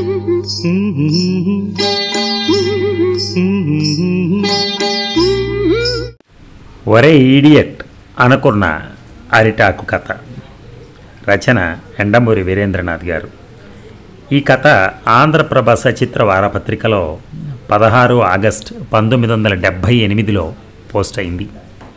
ఒరే ఈడియట్ అనుకున్న అరిటాకు కథ రచన ఎండమూరి వీరేంద్రనాథ్ గారు ఈ కథ ఆంధ్రప్రభ సచిత్ర వారపత్రికలో పదహారు ఆగస్ట్ పంతొమ్మిది వందల డెబ్భై ఎనిమిదిలో పోస్ట్ అయింది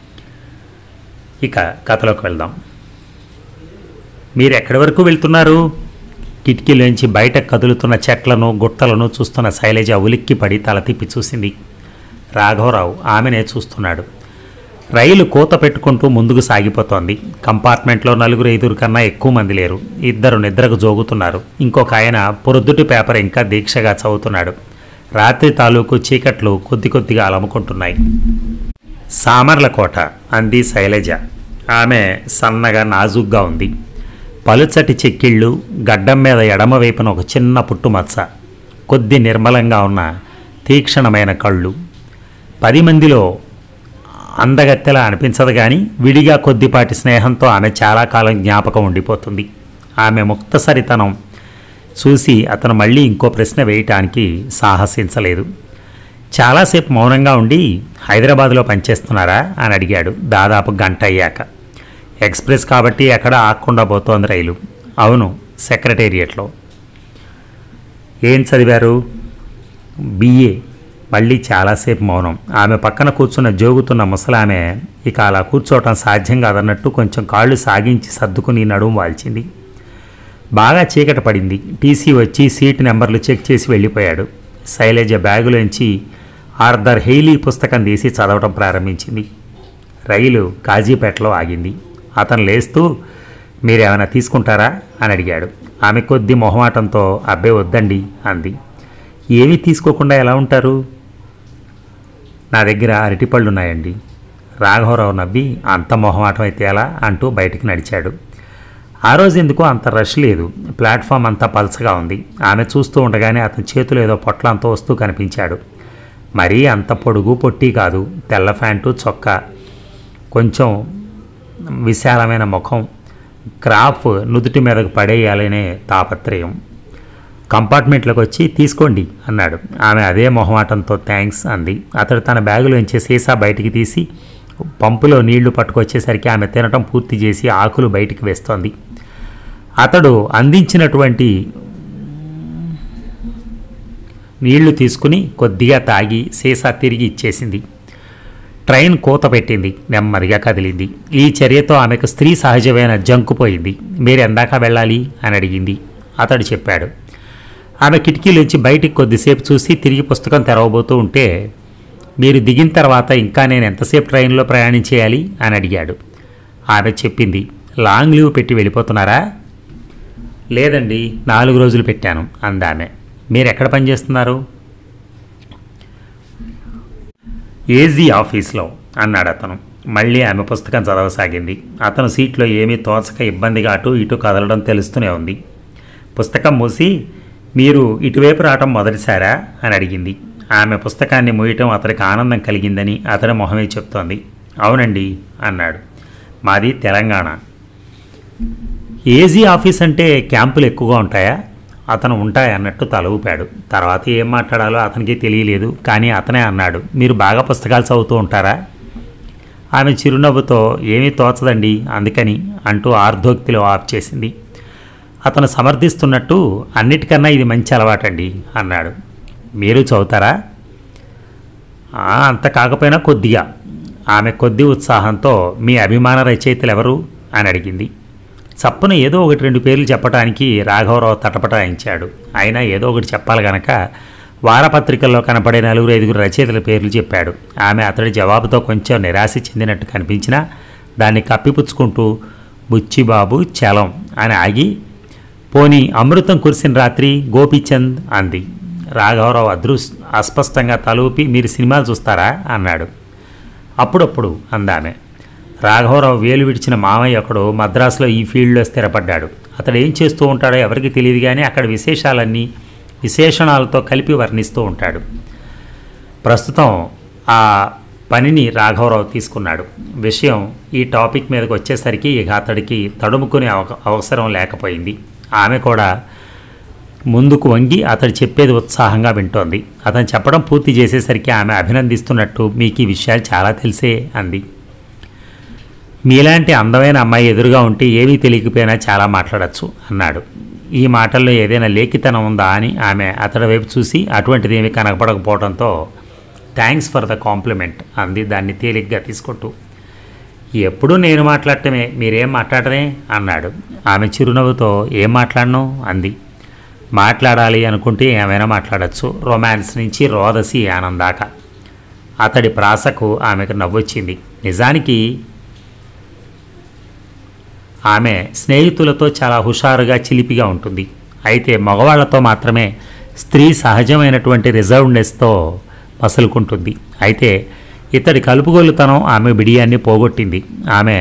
ఇక కథలోకి వెళ్దాం మీరు ఎక్కడి వరకు వెళ్తున్నారు కిటికీలోంచి బయట కదులుతున్న చెట్లను గుట్టలను చూస్తున్న శైలజ ఉలిక్కిపడి తల తిప్పి చూసింది రాఘవరావు ఆమెనే చూస్తున్నాడు రైలు కూత పెట్టుకుంటూ ముందుకు సాగిపోతోంది కంపార్ట్మెంట్లో నలుగురు ఐదుగురు కన్నా ఎక్కువ మంది లేరు ఇద్దరు నిద్రకు జోగుతున్నారు ఇంకొక ఆయన పొరుదుటి పేపర్ ఇంకా దీక్షగా చదువుతున్నాడు రాత్రి తాలూకు చీకట్లు కొద్ది కొద్దిగా అలముకుంటున్నాయి సామర్లకోట అంది శైలజ ఆమె సన్నగా నాజుగ్గా ఉంది పలుచటి చెక్కిళ్ళు గడ్డం మీద ఎడమ వైపున ఒక చిన్న పుట్టుమచ్చ కొద్ది నిర్మలంగా ఉన్న తీక్షణమైన కళ్ళు పది మందిలో అందగత్తెలా అనిపించదు కానీ విడిగా కొద్దిపాటి స్నేహంతో ఆమె చాలా కాలం జ్ఞాపకం ఉండిపోతుంది ఆమె ముక్తసరితనం చూసి అతను మళ్ళీ ఇంకో ప్రశ్న వేయటానికి సాహసించలేదు చాలాసేపు మౌనంగా ఉండి హైదరాబాద్లో పనిచేస్తున్నారా అని అడిగాడు దాదాపు గంట అయ్యాక ఎక్స్ప్రెస్ కాబట్టి ఎక్కడ ఆగకుండా పోతోంది రైలు అవును సెక్రటేరియట్లో ఏం చదివారు బిఏ మళ్ళీ చాలాసేపు మౌనం ఆమె పక్కన కూర్చున్న జోగుతున్న ముసలామె ఇక అలా కూర్చోవటం సాధ్యం కాదన్నట్టు కొంచెం కాళ్ళు సాగించి సర్దుకుని నడుము వాల్చింది బాగా చీకట పడింది టీసీ వచ్చి సీట్ నెంబర్లు చెక్ చేసి వెళ్ళిపోయాడు శైలజ బ్యాగులోంచి ఆర్థర్ హెయిలీ పుస్తకం తీసి చదవటం ప్రారంభించింది రైలు కాజీపేటలో ఆగింది అతను లేస్తూ మీరేమైనా తీసుకుంటారా అని అడిగాడు ఆమె కొద్ది మొహమాటంతో అబ్బే వద్దండి అంది ఏమీ తీసుకోకుండా ఎలా ఉంటారు నా దగ్గర అరటిపళ్ళు ఉన్నాయండి రాఘవరావు నవ్వి అంత మొహమాటం అయితే ఎలా అంటూ బయటికి నడిచాడు ఆ రోజు ఎందుకో అంత రష్ లేదు ప్లాట్ఫామ్ అంతా పల్చగా ఉంది ఆమె చూస్తూ ఉండగానే అతని చేతిలో ఏదో పొట్లంతో వస్తూ కనిపించాడు మరీ అంత పొడుగు పొట్టి కాదు తెల్ల ప్యాంటు చొక్కా కొంచెం విశాలమైన ముఖం క్రాఫ్ నుదుటి మీదకు పడేయాలనే తాపత్రయం కంపార్ట్మెంట్లోకి వచ్చి తీసుకోండి అన్నాడు ఆమె అదే మొహమాటంతో థ్యాంక్స్ అంది అతడు తన బ్యాగులోంచి సీసా బయటికి తీసి పంపులో నీళ్లు పట్టుకొచ్చేసరికి ఆమె తినటం పూర్తి చేసి ఆకులు బయటికి వేస్తోంది అతడు అందించినటువంటి నీళ్లు తీసుకుని కొద్దిగా తాగి సీసా తిరిగి ఇచ్చేసింది ట్రైన్ కూత పెట్టింది నెమ్మదిగా కదిలింది ఈ చర్యతో ఆమెకు స్త్రీ సహజమైన జంకుపోయింది మీరు ఎందాక వెళ్ళాలి అని అడిగింది అతడు చెప్పాడు ఆమె కిటికీలోంచి బయటికి కొద్దిసేపు చూసి తిరిగి పుస్తకం తెరవబోతూ ఉంటే మీరు దిగిన తర్వాత ఇంకా నేను ఎంతసేపు ట్రైన్లో ప్రయాణం చేయాలి అని అడిగాడు ఆమె చెప్పింది లాంగ్ లీవ్ పెట్టి వెళ్ళిపోతున్నారా లేదండి నాలుగు రోజులు పెట్టాను అందామె మీరు ఎక్కడ పనిచేస్తున్నారు ఏజీ ఆఫీస్లో అన్నాడు అతను మళ్ళీ ఆమె పుస్తకం చదవసాగింది అతను సీట్లో ఏమీ తోచక ఇబ్బందిగా అటు ఇటు కదలడం తెలుస్తూనే ఉంది పుస్తకం మూసి మీరు ఇటువైపు రావటం మొదటిసారా అని అడిగింది ఆమె పుస్తకాన్ని మూయటం అతనికి ఆనందం కలిగిందని అతని మొహమే చెప్తోంది అవునండి అన్నాడు మాది తెలంగాణ ఏజీ ఆఫీస్ అంటే క్యాంపులు ఎక్కువగా ఉంటాయా అతను ఉంటాయి అన్నట్టు తల ఊపాడు తర్వాత ఏం మాట్లాడాలో అతనికి తెలియలేదు కానీ అతనే అన్నాడు మీరు బాగా పుస్తకాలు చదువుతూ ఉంటారా ఆమె చిరునవ్వుతో ఏమీ తోచదండి అందుకని అంటూ ఆర్ధోక్తిలో ఆఫ్ చేసింది అతను సమర్థిస్తున్నట్టు అన్నిటికన్నా ఇది మంచి అలవాటండి అన్నాడు మీరు చదువుతారా "ఆ, అంత కాకపోయినా కొద్దిగా ఆమె కొద్ది ఉత్సాహంతో మీ అభిమాన రచయితలు ఎవరు అని అడిగింది చప్పున ఏదో ఒకటి రెండు పేర్లు చెప్పడానికి రాఘవరావు తటపటాయించాడు అయినా ఏదో ఒకటి చెప్పాలి గనక వారపత్రికల్లో కనపడే నలుగురు ఐదుగురు రచయితల పేర్లు చెప్పాడు ఆమె అతడి జవాబుతో కొంచెం నిరాశ చెందినట్టు కనిపించినా దాన్ని కప్పిపుచ్చుకుంటూ బుచ్చిబాబు చలం అని ఆగి పోనీ అమృతం కురిసిన రాత్రి గోపీచంద్ అంది రాఘవరావు అదృస్ అస్పష్టంగా తలూపి మీరు సినిమాలు చూస్తారా అన్నాడు అప్పుడప్పుడు అందామె రాఘవరావు వేలు విడిచిన మామయ్య ఒకడు మద్రాసులో ఈ ఫీల్డ్లో స్థిరపడ్డాడు అతడు ఏం చేస్తూ ఉంటాడో ఎవరికి తెలియదు కానీ అక్కడ విశేషాలన్నీ విశేషణాలతో కలిపి వర్ణిస్తూ ఉంటాడు ప్రస్తుతం ఆ పనిని రాఘవరావు తీసుకున్నాడు విషయం ఈ టాపిక్ మీదకి వచ్చేసరికి ఇక అతడికి తడుముకునే అవ అవసరం లేకపోయింది ఆమె కూడా ముందుకు వంగి అతడు చెప్పేది ఉత్సాహంగా వింటోంది అతను చెప్పడం పూర్తి చేసేసరికి ఆమె అభినందిస్తున్నట్టు మీకు ఈ విషయాలు చాలా తెలిసే అంది మీలాంటి అందమైన అమ్మాయి ఎదురుగా ఉంటే ఏమీ తెలియకపోయినా చాలా మాట్లాడచ్చు అన్నాడు ఈ మాటల్లో ఏదైనా లేఖితనం ఉందా అని ఆమె అతడి వైపు చూసి అటువంటిది ఏమీ కనపడకపోవడంతో థ్యాంక్స్ ఫర్ ద కాంప్లిమెంట్ అంది దాన్ని తేలిగ్గా తీసుకుంటూ ఎప్పుడూ నేను మాట్లాడటమే మీరేం మాట్లాడరే అన్నాడు ఆమె చిరునవ్వుతో ఏం మాట్లాడను అంది మాట్లాడాలి అనుకుంటే ఏమైనా మాట్లాడచ్చు రొమాన్స్ నుంచి రోదసి ఆనందాక అతడి ప్రాసకు ఆమెకు నవ్వొచ్చింది నిజానికి ఆమె స్నేహితులతో చాలా హుషారుగా చిలిపిగా ఉంటుంది అయితే మగవాళ్లతో మాత్రమే స్త్రీ సహజమైనటువంటి రిజర్వ్నెస్తో మసలుకుంటుంది అయితే ఇతడి కలుపుగోలుతనం ఆమె బిడియాన్ని పోగొట్టింది ఆమె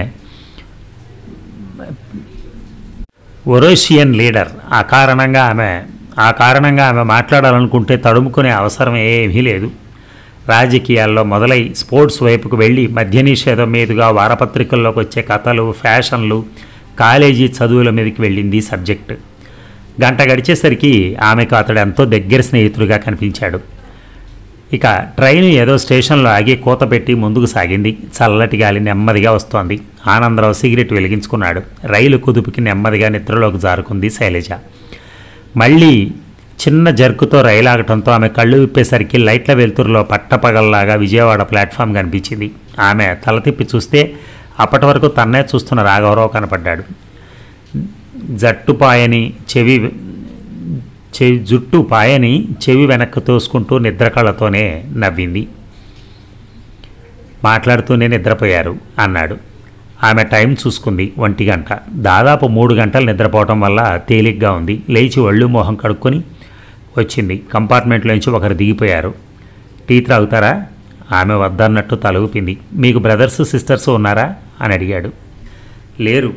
ఒరోషియన్ లీడర్ ఆ కారణంగా ఆమె ఆ కారణంగా ఆమె మాట్లాడాలనుకుంటే తడుముకునే అవసరం ఏమీ లేదు రాజకీయాల్లో మొదలై స్పోర్ట్స్ వైపుకు వెళ్ళి మద్య నిషేధం మీదుగా వారపత్రికల్లోకి వచ్చే కథలు ఫ్యాషన్లు కాలేజీ చదువుల మీదకి వెళ్ళింది సబ్జెక్ట్ గంట గడిచేసరికి ఆమెకు అతడు ఎంతో దగ్గర స్నేహితుడిగా కనిపించాడు ఇక ట్రైన్ ఏదో స్టేషన్లో ఆగి కూత పెట్టి ముందుకు సాగింది చల్లటి గాలి నెమ్మదిగా వస్తోంది ఆనందరావు సిగరెట్ వెలిగించుకున్నాడు రైలు కుదుపుకి నెమ్మదిగా నిద్రలోకి జారుకుంది శైలజ మళ్ళీ చిన్న జర్కుతో రైలు ఆగటంతో ఆమె కళ్ళు విప్పేసరికి లైట్ల వెలుతురులో పట్టపగల్లాగా విజయవాడ ప్లాట్ఫామ్ కనిపించింది ఆమె తల తిప్పి చూస్తే అప్పటి వరకు తన్నే చూస్తున్న రాఘవరావు కనపడ్డాడు జట్టు పాయని చెవి చెవి జుట్టు పాయని చెవి వెనక్కి తోసుకుంటూ నిద్ర కళ్ళతోనే నవ్వింది మాట్లాడుతూనే నిద్రపోయారు అన్నాడు ఆమె టైం చూసుకుంది ఒంటి గంట దాదాపు మూడు గంటలు నిద్రపోవటం వల్ల తేలిగ్గా ఉంది లేచి ఒళ్ళు మొహం కడుక్కొని వచ్చింది కంపార్ట్మెంట్లోంచి ఒకరు దిగిపోయారు టీ త్రాగుతారా ఆమె వద్దన్నట్టు తలూపింది మీకు బ్రదర్స్ సిస్టర్స్ ఉన్నారా అని అడిగాడు లేరు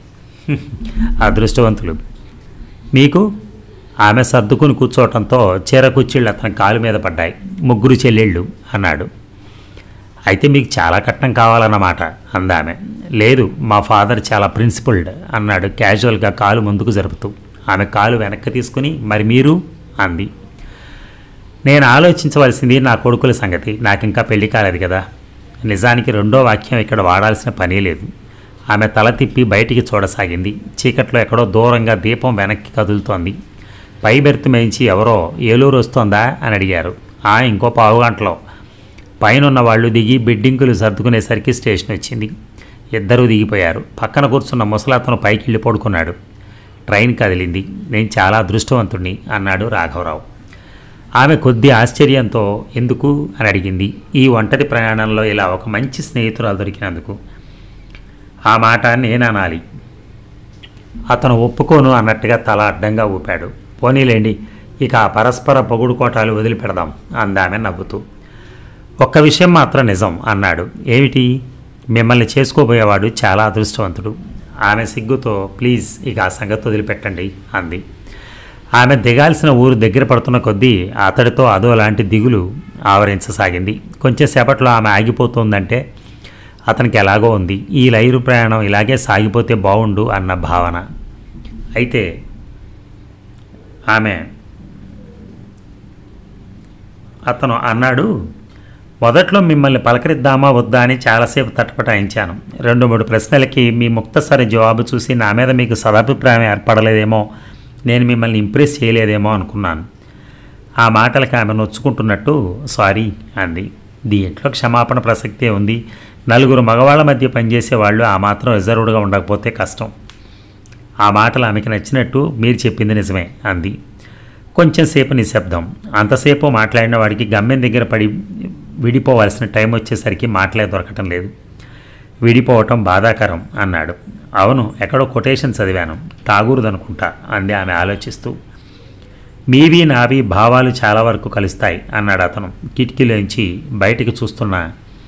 అదృష్టవంతులు మీకు ఆమె సర్దుకుని కూర్చోవటంతో చీర కుచ్చిళ్ళు అతని కాలు మీద పడ్డాయి ముగ్గురు చెల్లెళ్ళు అన్నాడు అయితే మీకు చాలా కట్నం కావాలన్నమాట అందామె లేదు మా ఫాదర్ చాలా ప్రిన్సిపల్డ్ అన్నాడు క్యాజువల్గా కాలు ముందుకు జరుపుతూ ఆమె కాలు వెనక్కి తీసుకుని మరి మీరు అంది నేను ఆలోచించవలసింది నా కొడుకుల సంగతి నాకు ఇంకా పెళ్లి కాలేదు కదా నిజానికి రెండో వాక్యం ఇక్కడ వాడాల్సిన పని లేదు ఆమె తల తిప్పి బయటికి చూడసాగింది చీకట్లో ఎక్కడో దూరంగా దీపం వెనక్కి కదులుతోంది పై బెర్త్ మేయించి ఎవరో ఏలూరు వస్తోందా అని అడిగారు ఆ ఇంకో పావు గంటలో పైనున్న వాళ్ళు దిగి బిడ్డింకులు సర్దుకునేసరికి స్టేషన్ వచ్చింది ఇద్దరూ దిగిపోయారు పక్కన కూర్చున్న ముసలాతను పైకి వెళ్ళి పడుకున్నాడు ట్రైన్ కదిలింది నేను చాలా అదృష్టవంతుణ్ణి అన్నాడు రాఘవరావు ఆమె కొద్ది ఆశ్చర్యంతో ఎందుకు అని అడిగింది ఈ ఒంటరి ప్రయాణంలో ఇలా ఒక మంచి స్నేహితురాలు దొరికినందుకు ఆ మాట నేను అనాలి అతను ఒప్పుకోను అన్నట్టుగా తల అడ్డంగా ఊపాడు పోనీలేండి ఇక ఆ పరస్పర పొగుడుకోటాలు వదిలిపెడదాం అందామె నవ్వుతూ ఒక్క విషయం మాత్రం నిజం అన్నాడు ఏమిటి మిమ్మల్ని చేసుకోబోయేవాడు చాలా అదృష్టవంతుడు ఆమె సిగ్గుతో ప్లీజ్ ఇక ఆ సంగతి వదిలిపెట్టండి అంది ఆమె దిగాల్సిన ఊరు దగ్గర పడుతున్న కొద్దీ అతడితో అదో లాంటి దిగులు ఆవరించసాగింది కొంచెం సేపట్లో ఆమె ఆగిపోతుందంటే అతనికి ఎలాగో ఉంది ఈ లైరు ప్రయాణం ఇలాగే సాగిపోతే బాగుండు అన్న భావన అయితే ఆమె అతను అన్నాడు మొదట్లో మిమ్మల్ని పలకరిద్దామా వద్దా అని చాలాసేపు తటపటాయించాను రెండు మూడు ప్రశ్నలకి మీ ముక్తసరి జవాబు చూసి నా మీద మీకు సదాభిప్రాయం ఏర్పడలేదేమో నేను మిమ్మల్ని ఇంప్రెస్ చేయలేదేమో అనుకున్నాను ఆ మాటలకి ఆమె నొచ్చుకుంటున్నట్టు సారీ అంది దీంట్లో క్షమాపణ ప్రసక్తే ఉంది నలుగురు మగవాళ్ళ మధ్య పనిచేసే వాళ్ళు ఆ మాత్రం రిజర్వ్డ్గా ఉండకపోతే కష్టం ఆ మాటలు ఆమెకి నచ్చినట్టు మీరు చెప్పింది నిజమే అంది కొంచెం సేపు నిశ్శబ్దం అంతసేపు మాట్లాడిన వాడికి గమ్యం దగ్గర పడి విడిపోవాల్సిన టైం వచ్చేసరికి మాటలే దొరకటం లేదు విడిపోవటం బాధాకరం అన్నాడు అవును ఎక్కడో కొటేషన్ చదివాను ఠాగూర్దనుకుంటా అంది ఆమె ఆలోచిస్తూ మీవి నావి భావాలు చాలా వరకు కలుస్తాయి అన్నాడు అతను కిటికీలోంచి బయటికి చూస్తున్న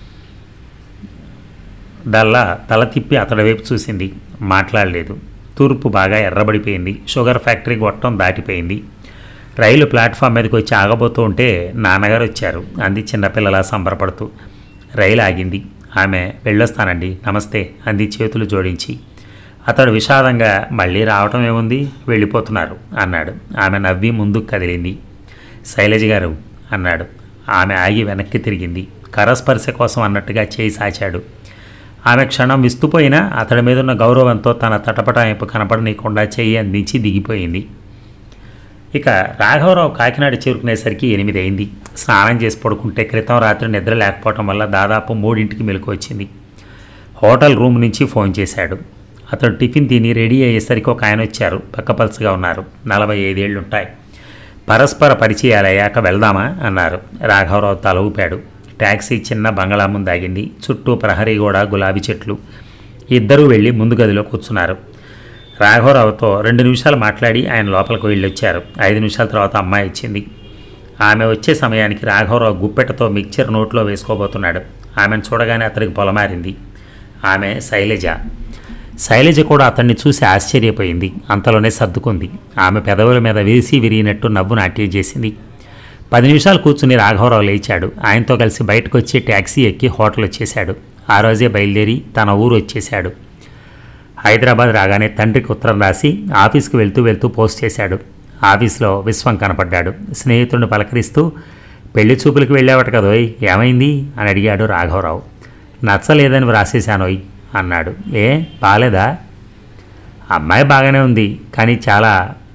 డల్లా తల తిప్పి అతడి వైపు చూసింది మాట్లాడలేదు తూర్పు బాగా ఎర్రబడిపోయింది షుగర్ ఫ్యాక్టరీ గొట్టం దాటిపోయింది రైలు ప్లాట్ఫామ్ మీదకి వచ్చి ఆగబోతూ ఉంటే నాన్నగారు వచ్చారు అంది చిన్నపిల్లలా సంబరపడుతూ రైలు ఆగింది ఆమె వెళ్ళొస్తానండి నమస్తే అంది చేతులు జోడించి అతడు విషాదంగా మళ్ళీ రావటం ఏముంది వెళ్ళిపోతున్నారు అన్నాడు ఆమె నవ్వి ముందుకు కదిలింది శైలజ గారు అన్నాడు ఆమె ఆగి వెనక్కి తిరిగింది కరస్పర్శ కోసం అన్నట్టుగా చేయి సాచాడు ఆమె క్షణం విస్తుపోయినా అతడి మీద ఉన్న గౌరవంతో తన తటపటాయింపు కనపడనీయకుండా చెయ్యి అందించి దిగిపోయింది ఇక రాఘవరావు కాకినాడ చేరుకునేసరికి ఎనిమిది అయింది స్నానం చేసి పడుకుంటే క్రితం రాత్రి నిద్ర లేకపోవటం వల్ల దాదాపు మూడింటికి మెలకు వచ్చింది హోటల్ రూమ్ నుంచి ఫోన్ చేశాడు అతడు టిఫిన్ తిని రెడీ అయ్యేసరికి ఒక ఆయన వచ్చారు పక్కపలుసుగా ఉన్నారు నలభై ఐదేళ్ళు ఉంటాయి పరస్పర పరిచయాలు అయ్యాక వెళ్దామా అన్నారు రాఘవరావు తల ఊపాడు ట్యాక్సీ చిన్న బంగళా ముందు ఆగింది చుట్టూ ప్రహరీ గోడ గులాబీ చెట్లు ఇద్దరూ వెళ్ళి ముందు గదిలో కూర్చున్నారు రాఘవరావుతో రెండు నిమిషాలు మాట్లాడి ఆయన లోపలికి వెళ్ళొచ్చారు ఐదు నిమిషాల తర్వాత అమ్మాయి ఇచ్చింది ఆమె వచ్చే సమయానికి రాఘవరావు గుప్పెటతో మిక్చర్ నోట్లో వేసుకోబోతున్నాడు ఆమెను చూడగానే అతనికి పొలమారింది ఆమె శైలజ శైలజ కూడా అతన్ని చూసి ఆశ్చర్యపోయింది అంతలోనే సర్దుకుంది ఆమె పెదవుల మీద విరిసి విరిగినట్టు నవ్వు నాట్యం చేసింది పది నిమిషాలు కూర్చుని రాఘవరావు లేచాడు ఆయనతో కలిసి బయటకు వచ్చి ట్యాక్సీ ఎక్కి హోటల్ వచ్చేశాడు ఆ రోజే బయలుదేరి తన ఊరు వచ్చేశాడు హైదరాబాద్ రాగానే తండ్రికి ఉత్తరం రాసి ఆఫీస్కి వెళ్తూ వెళ్తూ పోస్ట్ చేశాడు ఆఫీస్లో విశ్వం కనపడ్డాడు స్నేహితుడిని పలకరిస్తూ పెళ్లి చూపులకు వెళ్ళావట కదోయ్ ఏమైంది అని అడిగాడు రాఘవరావు నచ్చలేదని వ్రాసేశానోయ్ అన్నాడు ఏ బాలేదా అమ్మాయి బాగానే ఉంది కానీ చాలా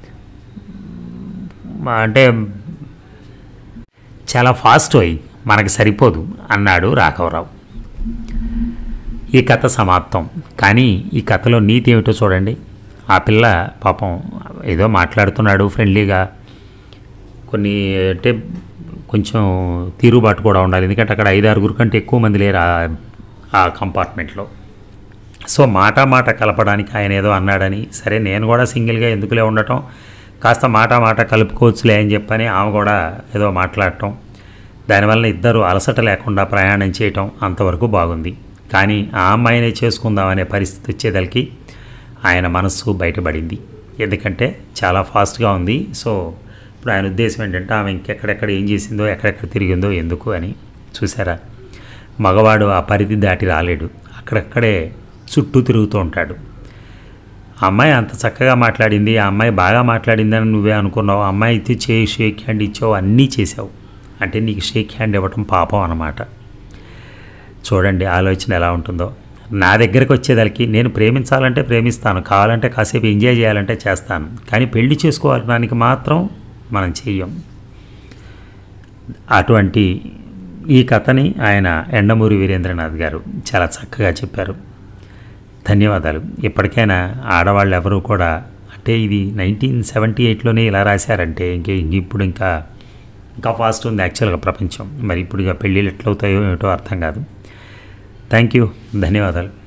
అంటే చాలా ఫాస్ట్ అయి మనకు సరిపోదు అన్నాడు రాఘవరావు ఈ కథ సమాప్తం కానీ ఈ కథలో నీతి ఏమిటో చూడండి ఆ పిల్ల పాపం ఏదో మాట్లాడుతున్నాడు ఫ్రెండ్లీగా కొన్ని అంటే కొంచెం తీరుబాటు కూడా ఉండాలి ఎందుకంటే అక్కడ ఐదు ఆరుగురు కంటే ఎక్కువ మంది లేరు ఆ- ఆ కంపార్ట్మెంట్లో సో మాట మాట కలపడానికి ఆయన ఏదో అన్నాడని సరే నేను కూడా సింగిల్గా ఎందుకులే ఉండటం కాస్త మాట మాట కలుపుకోవచ్చులే అని చెప్పని ఆమె కూడా ఏదో మాట్లాడటం దానివల్ల ఇద్దరు అలసట లేకుండా ప్రయాణం చేయటం అంతవరకు బాగుంది కానీ ఆ అమ్మాయినే చేసుకుందామనే పరిస్థితి వచ్చేదలికి ఆయన మనస్సు బయటపడింది ఎందుకంటే చాలా ఫాస్ట్గా ఉంది సో ఇప్పుడు ఆయన ఉద్దేశం ఏంటంటే ఆమె ఇంకెక్కడెక్కడ ఏం చేసిందో ఎక్కడెక్కడ తిరిగిందో ఎందుకు అని చూసారా మగవాడు ఆ పరిధి దాటి రాలేడు అక్కడక్కడే చుట్టూ తిరుగుతూ ఉంటాడు ఆ అమ్మాయి అంత చక్కగా మాట్లాడింది ఆ అమ్మాయి బాగా మాట్లాడిందని నువ్వే అనుకున్నావు ఆ అమ్మాయి అయితే చేయి షేక్ హ్యాండ్ ఇచ్చావు అన్నీ చేసావు అంటే నీకు షేక్ హ్యాండ్ ఇవ్వటం పాపం అన్నమాట చూడండి ఆలోచన ఎలా ఉంటుందో నా దగ్గరకు వచ్చేదానికి నేను ప్రేమించాలంటే ప్రేమిస్తాను కావాలంటే కాసేపు ఎంజాయ్ చేయాలంటే చేస్తాను కానీ పెళ్లి చేసుకోవడానికి మాత్రం మనం చెయ్యం అటువంటి ఈ కథని ఆయన ఎండమూరి వీరేంద్రనాథ్ గారు చాలా చక్కగా చెప్పారు ధన్యవాదాలు ఇప్పటికైనా ఆడవాళ్ళు ఎవరు కూడా అంటే ఇది నైన్టీన్ సెవెంటీ ఎయిట్లోనే ఇలా రాశారంటే ఇంక ఇంక ఇప్పుడు ఇంకా ఇంకా ఫాస్ట్ ఉంది యాక్చువల్గా ప్రపంచం మరి ఇప్పుడు ఇక పెళ్ళిళ్ళు ఎట్లవుతాయో ఏమిటో అర్థం కాదు థ్యాంక్ యూ ధన్యవాదాలు